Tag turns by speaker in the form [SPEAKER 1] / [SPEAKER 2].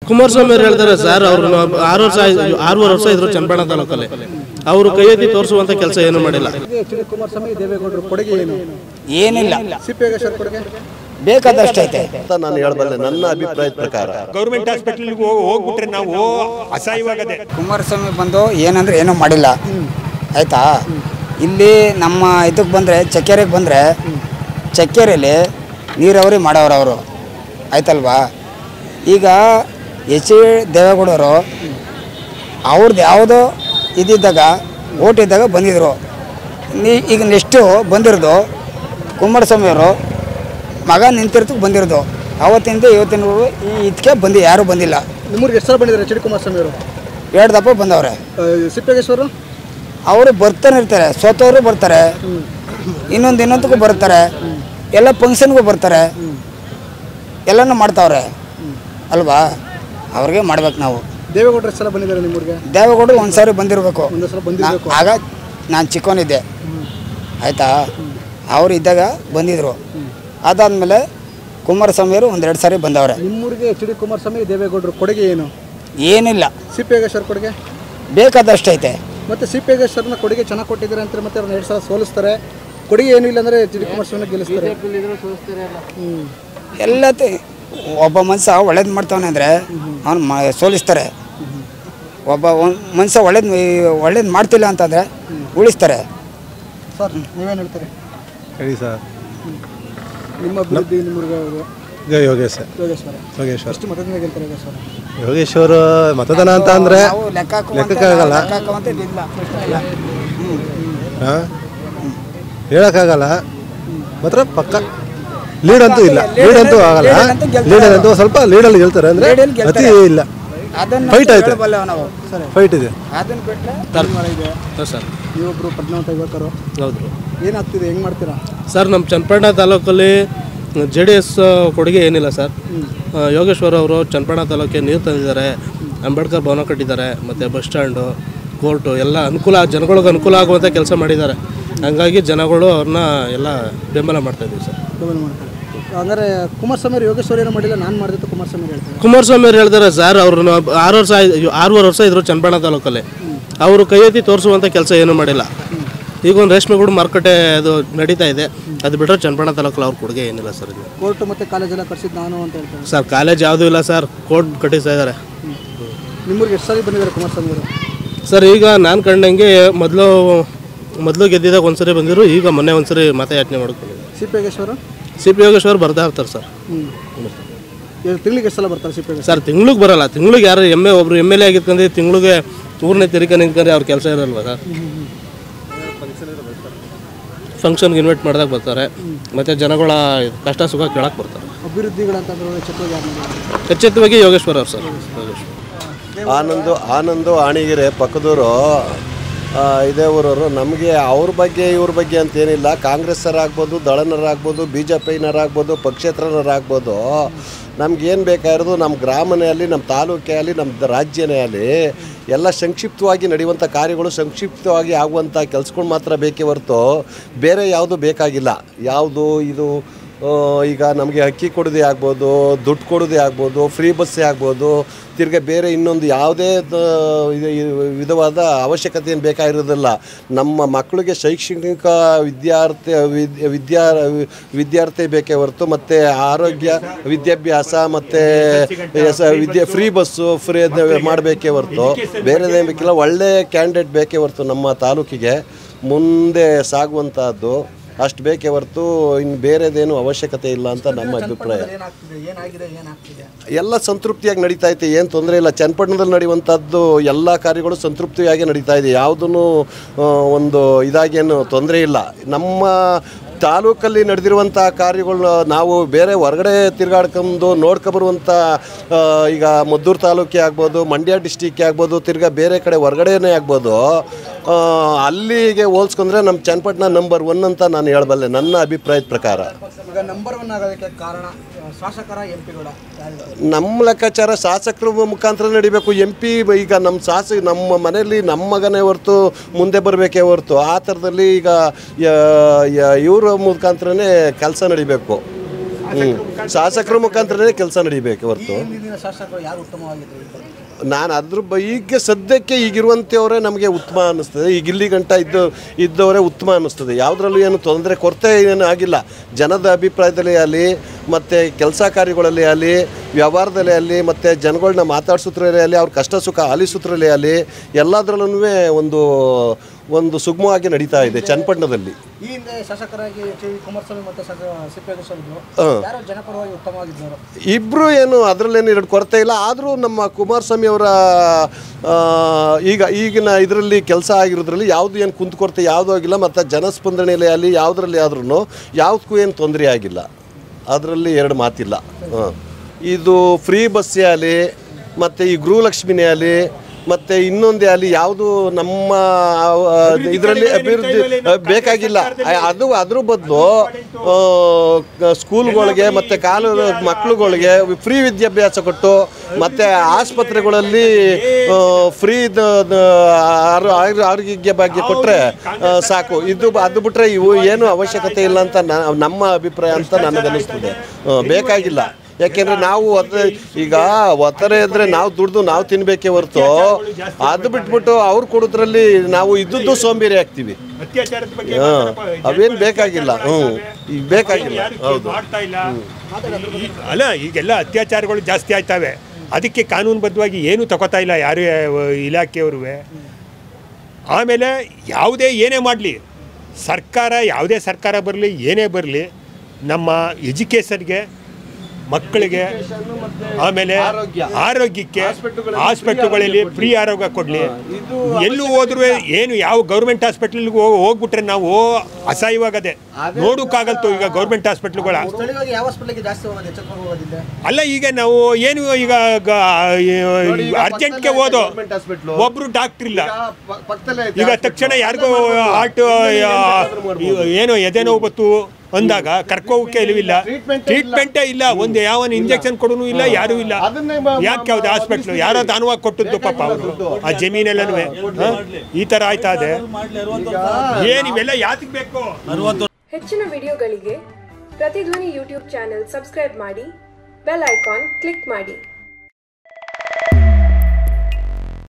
[SPEAKER 1] ಕುಮಾರಸ್ವಾಮಿ ಅವ್ರು ಹೇಳ್ತಾರೆ ಸರ್ ಅವ್ರು ಆರು ವರ್ಷ ಆಯ್ತು- ಆರೂವರೆ ವರ್ಷ ಇದ್ರು ಚನ್ನಪಟ್ಟಣ ತಾಲೂಕಲ್ಲಿ ಅವರು ಕೈ ಎತ್ತಿ ತೋರಿಸುವಂತ ಕೆಲಸ ಏನು ಮಾಡಿಲ್ಲ
[SPEAKER 2] ಎಚ್ ಡಿ ಕುಮಾರಸ್ವಾಮಿ ದೇವೇಗೌಡರು ಕೊಡುಗೆ ಏನು
[SPEAKER 3] ಏನಿಲ್ಲ
[SPEAKER 2] ಸಿ ಪಿ ಯೋಗೇಶ್ವರ್ ಕೊಡುಗೆ
[SPEAKER 3] ಬೇಕಾದಷ್ಟೈತೆ
[SPEAKER 4] ಅಂತ ನಾನು ಹೇಳಬಲ್ಲೆ ನನ್ನ ಅಭಿಪ್ರಾಯದ ಪ್ರಕಾರ
[SPEAKER 5] ಗೌರ್ಮೆಂಟ್ ಹಾಸ್ಪಿಟಲ್ಗೆ ಹೋಗ್ಬಿಟ್ರೆ ನಾವು ಅಸಹ್ಯವಾಗದೆ
[SPEAKER 3] ಕುಮಾರಸ್ವಾಮಿ ಬಂದು ಏನಂದ್ರೆ ಏನೂ ಮಾಡಿಲ್ಲ ಆಯಿತಾ ಇಲ್ಲಿ ನಮ್ಮ ಇದಕ್ಕೆ ಬಂದರೆ ಚಕ್ಕೆರೆಗೆ ಬಂದರೆ ಚಕ್ಕೆರೆಯಲ್ಲಿ ನೀರಾವರಿ ಮಾಡೋರು ಅವರು ಆಯ್ತಲ್ವಾ ಈಗ ಎಚ್ ಡಿ ದೇವೇಗೌಡರು ಅವ್ರದ್ದು ಯಾವುದೋ ಇದ್ದಿದ್ದಾಗ ಓಟ್ ಇದ್ದಾಗ ಬಂದಿದ್ದರು ನೀ ಈಗ ನೆಕ್ಸ್ಟು ಬಂದಿರೋದು ಕುಮಾರಸ್ವಾಮಿಯವರು ಮಗ ನಿಂತಿರ್ತಕ್ಕೆ ಬಂದಿರೋದು ಅವತ್ತಿಂದ ಇವತ್ತಿನವರೆಗೂ ಈ ಇದಕ್ಕೆ ಬಂದು ಯಾರೂ ಬಂದಿಲ್ಲ
[SPEAKER 2] ನಿಮ್ಮೂರಿಗೆ ಎಷ್ಟು ಸಲ ಬಂದಿದ್ದಾರೆ ಎಚ್ ಡಿ ಕುಮಾರಸ್ವಾಮಿ ಅವರು
[SPEAKER 3] ಎರಡು ದಪ್ಪ ಬಂದವ್ರೆ
[SPEAKER 2] ಸಿ ಪಿ ಯೋಗೇಶ್ವರು
[SPEAKER 3] ಅವರು ಬರ್ತಾನೆ ಇರ್ತಾರೆ ಸೋತವರು ಬರ್ತಾರೆ ಇನ್ನೊಂದು ಇನ್ನೊಂದಕ್ಕೂ ಬರ್ತಾರೆ ಎಲ್ಲ ಫಂಕ್ಷನ್ಗೂ ಬರ್ತಾರೆ ಎಲ್ಲನೂ ಮಾಡ್ತಾವ್ರೆ ಅಲ್ವಾ ಅವ್ರಿಗೆ ಮಾಡ್ಬೇಕು ನಾವು
[SPEAKER 2] ದೇವೇಗೌಡರು ಎಷ್ಟು ಸಲ ಬಂದಿದ್ದಾರೆ ನಿಮ್ಮೂರಿಗೆ
[SPEAKER 3] ದೇವೇಗೌಡರು ಒಂದು ಸಾರಿ ಬಂದಿರಬೇಕು
[SPEAKER 2] ಒಂದು ಸಲ ಬಂದಿರಬೇಕು
[SPEAKER 3] ಆಗ ನಾನು ಚಿಕ್ಕವನಿದ್ದೆ ಆಯಿತಾ ಅವ್ರು ಇದ್ದಾಗ ಬಂದಿದ್ರು ಅದಾದಮೇಲೆ ಕುಮಾರಸ್ವಾಮಿಯವರು ಒಂದೆರಡು ಸಾರಿ ಬಂದವ್ರೆ
[SPEAKER 2] ನಿಮ್ಮೂರಿಗೆ ಎಚ್ ಡಿ ಕುಮಾರಸ್ವಾಮಿ ದೇವೇಗೌಡರು ಕೊಡುಗೆ ಏನು
[SPEAKER 3] ಏನಿಲ್ಲ
[SPEAKER 2] ಸಿ ಪಿ ಯೋಗೇಶ್ವರ್ ಕೊಡುಗೆ
[SPEAKER 3] ಬೇಕಾದಷ್ಟೈತೆ
[SPEAKER 2] ಮತ್ತೆ ಸಿ ಪಿ ಯೋಗೇಶ್ವರನ ಕೊಡುಗೆ ಚೆನ್ನಾಗಿ ಕೊಟ್ಟಿದ್ದಾರೆ ಅಂತ ಮತ್ತೆ ಅವ್ರನ್ನ ಎರಡು ಸಲ ಸೋಲಿಸ್ತಾರೆ ಕೊಡುಗೆ ಏನು ಇಲ್ಲ ಅಂದ್ರೆ ಎಚ್ ಡಿ ಕುಮಾರಸ್ವಾಮಿ ಗೆಲ್ಲಿಸ್ತಾರೆ ಹ್ಮ್.
[SPEAKER 3] ಎಲ್ಲ ತಿ- ಒಬ್ಬ ಮನುಷ್ಯ ಒಳ್ಳೇದು ಮಾಡ್ತಾವನೆ ಅಂದರೆ ಅವ್ನು ಮ ಸೋಲಿಸ್ತಾರೆ ಒಬ್ಬ ಒಂದು ಮನುಷ್ಯ ಒಳ್ಳೇದು ಒಳ್ಳೇದು ಮಾಡ್ತಿಲ್ಲ ಅಂತಂದರೆ ಉಳಿಸ್ತಾರೆ
[SPEAKER 2] ಸರ್ ನೀವೇನು ಹೇಳ್ತೀರಿ
[SPEAKER 6] ಹೇಳಿ ಸರ್
[SPEAKER 2] ನಿಮ್ಮ ಅಭಿವೃದ್ಧಿ ನಿಮ್ಮೂರಿಗೆ ಅವರು
[SPEAKER 6] ಜಯ ಯೋಗೇಶ್
[SPEAKER 2] ಯೋಗೇಶ್ವರ
[SPEAKER 6] ಯೋಗೇಶ್ವರ್
[SPEAKER 2] ಎಷ್ಟು ಮತದಿಂದ ಗೆಲ್ತಾರೆ ಯೋಗೇಶ್ವರ
[SPEAKER 6] ಯೋಗೇಶ್ವರ ಮತದಾನ ಅಂತ ಅಂದರೆ
[SPEAKER 3] ನಾವು ಲೆಕ್ಕ ಹಾಕುವಂತೆ-
[SPEAKER 6] ಲೆಕ್ಕಕ್ಕಾಗಲ್ಲ
[SPEAKER 3] ಲೆಕ್ಕ ಹಾಕುವಂಥದ್ದಿಲ್ಲ.
[SPEAKER 6] ಹಾಂ ಹೇಳೋಕ್ಕಾಗಲ್ಲ ಮಾತ್ರ ಪಕ್ಕ ಲೀಡ್ ಅಂತೂ ಇಲ್ಲ ಲೀಡ್ ಅಂತೂ ಆಗಲ್ಲ
[SPEAKER 3] ಲೀಡ್ ಅಂತೂ ಗೆಲ್ತಾರೆ
[SPEAKER 6] ಲೀಡ್ ಅಂತೂ ಸ್ವಲ್ಪ ಲೀಡಲ್ಲಿ ಗೆಲ್ತಾರೆ ಅಂದರೆ
[SPEAKER 3] ಲೀಡಲ್ಲಿ ಗೆಲ್ತಾರೆ.
[SPEAKER 6] ಅತಿ ಇಲ್ಲ
[SPEAKER 3] ಅದನ್ನ
[SPEAKER 6] Fight ಆಯ್ತು.
[SPEAKER 3] ಹೇಳಬಲ್ಲೆವು ನಾವು
[SPEAKER 6] ಫೈಟ್ ಇದೆ
[SPEAKER 3] ಅದನ್ನ ಬಿಟ್ಟರೆ
[SPEAKER 2] ಇದೆ
[SPEAKER 1] ಸರ್
[SPEAKER 2] ನೀವೊಬ್ರು ಪ್ರಜ್ಞಾವಂತ ಯುವಕರು
[SPEAKER 1] ಹೌದು
[SPEAKER 2] ಏನಾಗ್ತಿದೆ ಹೆಂಗ್ ಮಾಡ್ತೀರಾ
[SPEAKER 1] ಸರ್ ನಮ್ಮ ಚನ್ನಪಟ್ಟಣ ತಾಲೂಕಲ್ಲಿ ಜೆ ಡಿ ಎಸ್ ಕೊಡುಗೆ ಏನಿಲ್ಲ ಸರ್ ಆ, ಯೋಗೇಶ್ವರ್ ಅವರು ಚನ್ನಪಟ್ಟಣ ತಾಲೂಕಿಗೆ ನೀರು ತಂದಿದ್ದಾರೆ ಅಂಬೇಡ್ಕರ್ ಭವನ ಕಟ್ಟಿದ್ದಾರೆ ಮತ್ತು ಬಸ್ ಸ್ಟ್ಯಾಂಡು ಕೋರ್ಟು ಎಲ್ಲ ಅನುಕೂಲ ಜನಗಳಿಗೆ ಅನುಕೂಲ ಆಗುವಂಥ ಕೆಲಸ ಮಾಡಿದ್ದಾರೆ ಹಂಗಾಗಿ ಜನಗಳು ಅವ್ರನ್ನ ಎಲ್ಲ ಬೆಂಬಲ ಮಾಡ್ತಾ ಇದ್ದೀವಿ ಸರ್
[SPEAKER 2] ಗಮನ ಮಾಡ್ತಾರೆ ಹಂಗಾರೆ ಕುಮಾರಸ್ವಾಮಿ ಅವರು ಯೋಗೇಶ್ವರ ಏನೋ ಮಾಡಿಲ್ಲ ನಾನು ಮಾಡಿದ್ದು ಕುಮಾರಸ್ವಾಮಿ ಅವ್ರು ಹೇಳ್ತಾರೆ
[SPEAKER 1] ಕುಮಾರಸ್ವಾಮಿ ಅವ್ರು ಹೇಳ್ತಾರೆ ಸರ್ ಅವರು ಆರು ವರ್ಷ ಆಯ್ತು- ಆರೂವರೆ ವರ್ಷ ಇದ್ರು ಚನ್ನಪಟ್ಟಣ ತಾಲೂಕಲ್ಲಿ ಅವರು ಕೈ ಎತ್ತಿ ತೋರಿಸುವಂಥ ಕೆಲಸ ಏನೂ ಮಾಡಿಲ್ಲ ಈಗ ಒಂದು ರೇಷ್ಮೆಗೂಡು ಮಾರುಕಟ್ಟೆ ಅದು ನಡೀತಾ ಇದೆ ಅದು ಬಿಟ್ಟರೆ ಚನ್ನಪಟ್ಟಣ ತಾಲೂಕಲ್ಲಿ ಅವ್ರ ಕೊಡುಗೆ ಏನಿಲ್ಲ ಸರ್ ಇದು
[SPEAKER 2] ಕೋರ್ಟ್ ಮತ್ತೆ ಕಾಲೇಜ್ ಎಲ್ಲ ಕರ್ಸಿದ್ದು ನಾನು ಅಂತ ಹೇಳ್ತಾರೆ
[SPEAKER 1] ಸರ್ ಕಾಲೇಜ್ ಯಾವುದೂ ಇಲ್ಲ ಸರ್ ಕೋರ್ಟ್ ಕಟ್ಟಿಸ್ತಾ ಇದ್ದಾರೆ
[SPEAKER 2] ನಿಮ್ಮೂರಿಗೆ ಎಷ್ಟು ಸಲ ಬಂದಿದ್ದಾರೆ ಕುಮಾರಸ್ವಾಮಿ ಅವರು
[SPEAKER 1] ಸರ್ ಈಗ ನಾನು ಕಂಡಂಗೆ ಮೊದಲು ಮೊದಲು ಗೆದ್ದಿದಾಗ ಒಂದ್ಸರಿ ಬಂದಿರು ಈಗ ಮೊನ್ನೆ ಒಂದ್ಸರಿ ಮತಯಾಚನೆ ಮಾಡ್ಕೊಂಡಿದ್ದಾರೆ
[SPEAKER 2] C P Yogeshwar
[SPEAKER 1] C P Yogeshwar ಬರ್ತಾ ಇರ್ತಾರೆ ಸರ್
[SPEAKER 2] ಹ್ಞೂ ಈಗ ತಿಂಗಳಿಗೆ ಎಷ್ಟು ಸಲ ಬರ್ತಾರೆ ಸಿ ಪಿ ಯೋಗೇಶ್ವರ
[SPEAKER 1] ಸರ್ ತಿಂಗ್ಳಿಗೆ ಬರಲ್ಲ ತಿಂಗ್ಳಿಗೆ ಯಾರು ಎಮ್ ಎ ಒಬ್ರು ಎಮ್ ಎಲ್ ಎ ಆಗಿತ್ಕಂದ್ರೆ ತಿಂಗ್ಳಿಗೆ ಊರನ್ನೇ ತಿರುಗಿ ನಿಂತ್ಕೊಂಡ್ರೆ ಅವ್ರ ಕೆಲಸ ಇರಲ್ವಾ ಸರ್ ಫಂಕ್ಷನ್ಗೆ ಇನ್ವೈಟ್ ಮಾಡಿದಾಗ ಬರ್ತಾರೆ ಮತ್ತು ಜನಗಳ ಕಷ್ಟ ಸುಖ ಕೇಳಕ್ಕೆ ಬರ್ತಾರೆ
[SPEAKER 2] ಅಭಿವೃದ್ಧಿಗಳಂತಂದ್ರೆ ಚಿತ್ರವಾಗಿ ಯಾರು ಮಾಡಿದ್ದಾರೆ?
[SPEAKER 1] ಎಚ್ಚೆತ್ತವಾಗಿ ಯೋಗೇಶ್ವರ್ ಅವ್ರು ಸರ್ ಯೋಗೇಶ್ವರ್
[SPEAKER 4] ಆನಂದು ಆನಂದು ಆಣಿಗೆರೆ ಪಕ್ಕದವರು ಆ, ಇದೇ ಊರವರು ನಮಗೆ ಅವ್ರ ಬಗ್ಗೆ ಇವ್ರ ಬಗ್ಗೆ ಅಂತೇನಿಲ್ಲ ಕಾಂಗ್ರೆಸ್ಸರಾಗ್ಬೋದು ದಳನರಾಗ್ಬೋದು ಬಿ ಜೆ ಪಿನರಾಗ್ಬೋದು ಪಕ್ಷೇತರನರಾಗ್ಬೋದು ನಮ್ಗೇನು ಬೇಕಾಗಿರೋದು ನಮ್ಮ ಗ್ರಾಮನೇ ಆಗಲಿ ನಮ್ಮ ತಾಲೂಕೇ ಆಗಲಿ ನಮ್ಮ ರಾಜ್ಯನೇ ಆಗಲಿ ಎಲ್ಲ ಸಂಕ್ಷಿಪ್ತವಾಗಿ ನಡೆಯುವಂಥ ಕಾರ್ಯಗಳು ಸಂಕ್ಷಿಪ್ತವಾಗಿ ಆಗುವಂಥ ಕೆಲ್ಸಗಳು ಮಾತ್ರ ಬೇಕೇ ಹೊರತು ಬೇರೆ ಯಾವುದು ಬೇಕಾಗಿಲ್ಲ ಯಾವುದು ಇದು ಆ, ಈಗ ನಮಗೆ ಅಕ್ಕಿ ಕೊಡೋದೇ ಆಗ್ಬೋದು ದುಡ್ಡು ಕೊಡೋದೇ ಆಗ್ಬೋದು ಫ್ರೀ ಬಸ್ಸೇ ಆಗ್ಬೋದು ತಿರ್ಗಿ ಬೇರೆ ಇನ್ನೊಂದು ಯಾವುದೇ ದ- ಇದು- ಇದು ವಿಧವಾದ ಅವಶ್ಯಕತೆ ಏನು ಬೇಕಾಗಿರೋದಿಲ್ಲ ನಮ್ಮ ಮಕ್ಕಳಿಗೆ ಶೈಕ್ಷಣಿಕ ವಿದ್ಯಾರ್ಥಿ ವಿದ್ಯ ವಿದ್ಯಾ ವಿದ್ಯಾರ್ಥಿ ಬೇಕೇ ಹೊರತು ಮತ್ತು ಆರೋಗ್ಯ ವಿದ್ಯಾಭ್ಯಾಸ ಮತ್ತು ವಿದ್ಯೆ ಫ್ರೀ ಬಸ್ಸು ಫ್ರೀ ಮಾಡಬೇಕೇ ಹೊರತು ಬೇರೆದೇ ಬೇಕಿಲ್ಲ ಒಳ್ಳೆ ಕ್ಯಾಂಡಿಡೇಟ್ ಬೇಕೇ ಹೊರತು ನಮ್ಮ ತಾಲೂಕಿಗೆ ಮುಂದೆ ಸಾಗುವಂತಹದ್ದು ಅಷ್ಟು ಬೇಕೇ ಹೊರತು ಇನ್ನು ಬೇರೆದೇನು ಅವಶ್ಯಕತೆ ಇಲ್ಲ ಅಂತ ನಮ್ಮ ಅಭಿಪ್ರಾಯ
[SPEAKER 2] ಏನಾಗ್ತಿದೆ ಏನಾಗಿದೆ ಏನಾಗ್ತಿದೆ
[SPEAKER 4] ಎಲ್ಲ ಸಂತೃಪ್ತಿಯಾಗಿ ನಡೀತಾ ಐತೆ ಏನು ತೊಂದರೆ ಇಲ್ಲ ಚನ್ನಪಟ್ಟಣದಲ್ಲಿ ನಡೆಯುವಂಥದ್ದು ಎಲ್ಲ ಕಾರ್ಯಗಳು ಸಂತೃಪ್ತಿಯಾಗಿ ನಡೀತಾ ಇದೆ ಯಾವುದೂ ಒಂದು ಇದಾಗೇನು ತೊಂದರೆ ಇಲ್ಲ ನಮ್ಮ ತಾಲೂಕಲ್ಲಿ ನಡೆದಿರುವಂಥ ಕಾರ್ಯಗಳು ನಾವು ಬೇರೆ ಹೊರಗಡೆ ತಿರ್ಗಾಡ್ಕೊಂಡು ನೋಡ್ಕೊಬರುವಂಥ ಆ, ಈಗ ಮದ್ದೂರು ತಾಲೂಕೇ ಆಗ್ಬೋದು ಮಂಡ್ಯ ಡಿಸ್ಟಿಕ್ಕೇ ಆಗ್ಬೋದು ತಿರ್ಗಾ ಬೇರೆ ಕಡೆ ಹೊರಗಡೆನೇ ಆಗ್ಬೋದು ಆ, ಅಲ್ಲಿಗೆ ಹೋಲ್ಸ್ಕೊಂಡ್ರೆ ನಮ್ಮ ಚನ್ನಪಟ್ಟಣ ನಂಬರ್ ಒನ್ ಅಂತ ನಾನು ಹೇಳಬಲ್ಲೆ ನನ್ನ ಅಭಿಪ್ರಾಯದ ಪ್ರಕಾರ
[SPEAKER 2] ಈಗ ನಂಬರ್ ಒನ್ ಆಗೋದಕ್ಕೆ ಕಾರಣ ಆ, ಶಾಸಕರ ಎಂ ಪಿಗಳ
[SPEAKER 4] ನಮ್ಮ ಲೆಕ್ಕಾಚಾರ ಶಾಸಕರ ಮುಖಾಂತರ ನಡಿಬೇಕು ಎಂ ಪಿ ಈಗ ನಮ್ಮ ಶಾಸಕ ನಮ್ಮ ಮನೆಯಲ್ಲಿ ನಮ್ಮ ಮಗನೇ ಹೊರತು ಮುಂದೆ ಬರಬೇಕೇ ಹೊರತು ಆ ಥರದಲ್ಲಿ ಈಗ ಇವ್ರ ಮುಖಾಂತರನೇ ಕೆಲಸ ನಡಿಬೇಕು ಹ್ಞೂ ಶಾಸಕರ ಮುಖಾಂತರನೇ ಕೆಲಸ ನಡಿಬೇಕು ಹೊರತು
[SPEAKER 2] ಹಿಂದಿನ ಶಾಸಕರು ಯಾರು ಉತ್ತಮವಾಗಿದ್ರು ಈ ಬಾರಿ?
[SPEAKER 4] ನಾನು ಅದ್ರ ಬ ಈಗ ಸದ್ಯಕ್ಕೆ ಈಗಿರುವಂಥವರೇ ನಮಗೆ ಉತ್ತಮ ಅನ್ನಿಸ್ತದೆ ಈಗ ಇಲ್ಲಿ ಗಂಟ ಇದ್ದು ಇದ್ದವರೇ ಉತ್ತಮ ಅನ್ನಿಸ್ತದೆ ಯಾವುದ್ರಲ್ಲೂ ಏನು ತೊಂದರೆ ಕೊರತೆ ಏನು ಆಗಿಲ್ಲ ಜನದ ಅಭಿಪ್ರಾಯದಲ್ಲಿ ಆಗಲಿ ಮತ್ತು ಕೆಲಸ ಕಾರ್ಯಗಳಲ್ಲಿ ಆಗಲಿ ವ್ಯವಹಾರದಲ್ಲಿ ಆಗಲಿ ಮತ್ತು ಜನಗಳನ್ನ ಮಾತಾಡ್ಸೋದ್ರಲ್ಲಿ ಆಗಲಿ ಅವ್ರ ಕಷ್ಟ ಸುಖ ಆಲಿಸೋದ್ರಲ್ಲಿ ಆಗಲಿ ಎಲ್ಲದರಲ್ಲೂ ಒಂದು ಒಂದು ಸುಗಮವಾಗಿ ನಡೀತಾ ಇದೆ ಚನ್ನಪಟ್ಟಣದಲ್ಲಿ
[SPEAKER 2] ಈ ಹಿಂದೆ ಶಾಸಕರಾಗಿ ಎಚ್ ಡಿ ಕುಮಾರಸ್ವಾಮಿ ಮತ್ತು ಸಿದ್ದೇಶ್ವರ
[SPEAKER 4] ಹಾಂ
[SPEAKER 2] ಯಾರು ಜನಪರವಾಗಿ ಉತ್ತಮವಾಗಿದ್ದರು
[SPEAKER 4] ಇಬ್ಬರು ಏನು ಅದರಲ್ಲೇನು ಎರಡು ಕೊರತೆ ಇಲ್ಲ ಆದರೂ ನಮ್ಮ ಕುಮಾರಸ್ವಾಮಿ ಅವರ ಆ, ಈಗ ಈಗಿನ ಇದರಲ್ಲಿ ಕೆಲಸ ಆಗಿರೋದ್ರಲ್ಲಿ ಯಾವುದು ಏನು ಕುಂದುಕೊರತೆ ಯಾವುದೂ ಆಗಿಲ್ಲ ಮತ್ತು ಜನಸ್ಪಂದನೆಯಲ್ಲಿ ಆಗಲಿ ಯಾವುದರಲ್ಲಿ ಆದ್ರೂ ಯಾವುದಕ್ಕೂ ಏನು ತೊಂದರೆ ಆಗಿಲ್ಲ ಅದರಲ್ಲಿ ಎರಡು ಮಾತಿಲ್ಲ ಹಾಂ ಇದು ಫ್ರೀ ಬಸ್ಸೇ ಆಗಲಿ ಮತ್ತು ಈ ಗೃಹಲಕ್ಷ್ಮಿನೇ ಆಗಲಿ ಮತ್ತು ಇನ್ನೊಂದೇ ಆಗಲಿ ಯಾವುದು ನಮ್ಮ ಇದರಲ್ಲಿ ಅಭಿವೃದ್ಧಿ ಆ, ಬೇಕಾಗಿಲ್ಲ ಆ- ಅದು ಅದ್ರ ಬದಲು ಸ್ಕೂಲ್ಗಳಿಗೆ ಮತ್ತು ಕಾಲು ಮಕ್ಕಳುಗಳಿಗೆ ಫ್ರೀ ವಿದ್ಯಾಭ್ಯಾಸ ಕೊಟ್ಟು ಮತ್ತು ಆಸ್ಪತ್ರೆಗಳಲ್ಲಿ ಫ್ರೀ ಆರೋಗ್ಯ ಭಾಗ್ಯ ಕೊಟ್ಟರೆ ಸಾಕು ಇದು ಅದು ಬಿಟ್ಟರೆ ಇವು ಏನು ಅವಶ್ಯಕತೆ ಇಲ್ಲ ಅಂತ ನ- ನಮ್ಮ ಅಭಿಪ್ರಾಯ ಅಂತ ನನಗನ್ನಿಸ್ತದೆ ಆ, ಬೇಕಾಗಿಲ್ಲ ಯಾಕೆಂದ್ರೆ ನಾವು ಒತ್ತ ಈಗ ಒತ್ತಡ ಇದ್ರೆ ನಾವು ದುಡ್ದು ನಾವು ತಿನ್ಬೇಕೇ ಹೊರತು ಅದು ಬಿಟ್ಬಿಟ್ಟು ಅವ್ರು ಕೊಡೋದ್ರಲ್ಲಿ ನಾವು ಇದ್ದದ್ದು ಸೋಂಬೇರಿ ಆಗ್ತೀವಿ
[SPEAKER 5] ಅತ್ಯಾಚಾರದ ಬಗ್ಗೆ
[SPEAKER 4] ಹಾ
[SPEAKER 5] ಮಾತಾಡಪ್ಪ.
[SPEAKER 4] ಅವೇನು ಬೇಕಾಗಿಲ್ಲ ಹ್ಞೂ ಈಗ ಬೇಕಾಗಿಲ್ಲ
[SPEAKER 5] ಯಾರು
[SPEAKER 4] ಹೌದು
[SPEAKER 5] ಮಾಡ್ತಾ ಇಲ್ಲ ಈ- ಅಲ್ಲ ಈಗೆಲ್ಲ ಅತ್ಯಾಚಾರಗಳು ಜಾಸ್ತಿ ಆಯ್ತವೆ ಅದಕ್ಕೆ ಕಾನೂನುಬದ್ಧವಾಗಿ ಏನು ತಗೋತಾ ಇಲ್ಲ ಯಾರು ಇಲಾಖೆಯವರು ಆಮೇಲೆ ಯಾವುದೇ ಏನೇ ಮಾಡಲಿ ಸರ್ಕಾರ ಯಾವುದೇ ಸರ್ಕಾರ ಬರಲಿ ಏನೇ ಬರಲಿ ನಮ್ಮ ಎಜುಕೇಷನ್ಗೆ ಮಕ್ಕಳಿಗೆ ಆಮೇಲೆ ಆರೋಗ್ಯಕ್ಕೆ ಹಾಸ್ಪಿಟ್ಲ್ಗಳಲ್ಲಿ ಫ್ರೀ ಆರೋಗ್ಯ ಕೊಡಲಿ ಎಲ್ಲೂ ಹೋದ್ರೂ ಏನು ಯಾವ ಗೌರ್ಮೆಂಟ್ ಹಾಸ್ಪಿಟ್ಲಿಗೆ ಹೋಗ್ಬಿಟ್ರೆ ನಾವು ಅಸಹ್ಯವಾಗದೆ ನೋಡೋಕ್ಕಾಗಲ್ತು ಈಗ ಗೌರ್ಮೆಂಟ್ ಹಾಸ್ಪಿಟ್ಲ್ಗಳ
[SPEAKER 2] ಸ್ಥಳೀಯವಾಗಿ ಯಾವ ಹಾಸ್ಪಿಟಲ್ಗೆ ಜಾಸ್ತಿ ಹೋಗೋದು ಎಚ್ಚರಿಕೆ ಹೋಗೋದಿಲ್ಲ
[SPEAKER 5] ಅಲ್ಲ ಈಗ ನಾವು ಏನು ಈಗ ಅರ್ಜೆಂಟ್ಗೆ ಹೋದೋ ಒಬ್ರು ಡಾಕ್ಟರ್ ಇಲ್ಲ ಈಗ ತಕ್ಷಣ ಯಾರಿಗೋ ಹಾರ್ಟ್ ಏನೋ ಎದೆ ನೋವು ಬತ್ತು ಅಂದಾಗ ಕರ್ಕೋಕೆ ಇಲ್ಲವಿಲ್ಲ ಟ್ರೀಟ್ಮೆಂಟೇ ಇಲ್ಲ ಒಂದು ಯಾವನ ಇಂಜೆಕ್ಷನ್ ಕೊಡೋನು ಇಲ್ಲ ಯಾರೂ ಇಲ್ಲ ಯಾಕೆ ಯಾವ್ದು ಹಾಸ್ಪಿಟ್ಲು ಯಾರೋ ದಾನವಾಗಿ ಕೊಟ್ಟದ್ದು ಪಾಪ ಅವರು ಆ ಜಮೀನೆಲ್ಲನೂ ಈ ಥರ ಆಯ್ತಾ ಇದೆ ಏನು ಇವೆಲ್ಲ ಯಾತಕ್ಕೆ ಬೇಕು
[SPEAKER 7] ಹೆಚ್ಚಿನ ವಿಡಿಯೋಗಳಿಗೆ ಪ್ರತಿಧ್ವನಿ ಯೂಟ್ಯೂಬ್ ಚಾನೆಲ್ ಸಬ್ಸ್ಕ್ರೈಬ್ ಮಾಡಿ ಬೆಲ್ ಐಕಾನ್ ಕ್ಲಿಕ್ ಮಾಡಿ